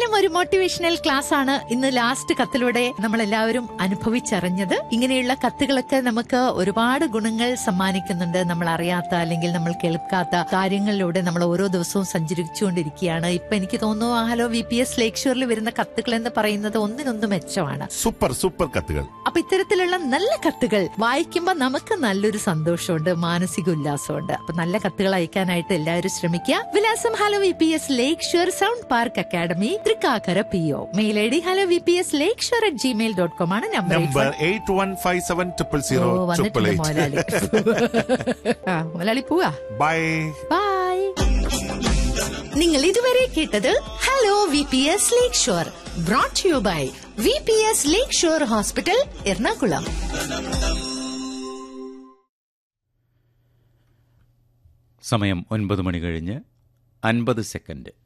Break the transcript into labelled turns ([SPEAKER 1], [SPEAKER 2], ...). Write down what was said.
[SPEAKER 1] വീണ്ടും ഒരു motivational class ആണ് ഇന്ന് ലാസ്റ്റ് കത്തിലൂടെ നമ്മൾ എല്ലാവരും അനുഭവിച്ചറിഞ്ഞത് ഇങ്ങനെയുള്ള കത്തുകളൊക്കെ നമുക്ക് ഒരുപാട് ഗുണങ്ങൾ സമ്മാനിക്കുന്നുണ്ട് നമ്മൾ അറിയാത്ത അല്ലെങ്കിൽ നമ്മൾ കേൾക്കാത്ത കാര്യങ്ങളിലൂടെ നമ്മൾ ഓരോ ദിവസവും സഞ്ചരിച്ചുകൊണ്ടിരിക്കുകയാണ് ഇപ്പൊ എനിക്ക് തോന്നുന്നു ഹലോ വി പി എസ് ലേക്ഷറിൽ വരുന്ന കത്തുകൾ എന്ന് പറയുന്നത് ഒന്നിനൊന്ന് മെച്ചമാണ്
[SPEAKER 2] സൂപ്പർ സൂപ്പർ കത്തുകൾ
[SPEAKER 1] അപ്പൊ ഇത്തരത്തിലുള്ള നല്ല കത്തുകൾ വായിക്കുമ്പോൾ നമുക്ക് നല്ലൊരു സന്തോഷമുണ്ട് മാനസിക ഉല്ലാസമുണ്ട് അപ്പൊ നല്ല കത്തുകൾ അയക്കാനായിട്ട് എല്ലാവരും ശ്രമിക്കുക വിലാസം hello V P S lakeshore sound park academy Thrikkakara P O mail I D hello V P S lakeshore at Gmail dot com ആണ് number
[SPEAKER 2] number eight one five seven triple
[SPEAKER 1] O
[SPEAKER 2] zero triple
[SPEAKER 1] വന്നിട്ടുണ്ട് മുതലാളി ആ മുതലാളി പോവാ
[SPEAKER 2] bye
[SPEAKER 1] bye നിങ്ങൾ ഇതുവരെ കേട്ടത് hello V P S lakeshore brought you by V P S lakeshore hospital Ernakulam
[SPEAKER 3] സമയം ഒൻപത് മണി കഴിഞ്ഞ് അൻപത് സെക്കൻഡ്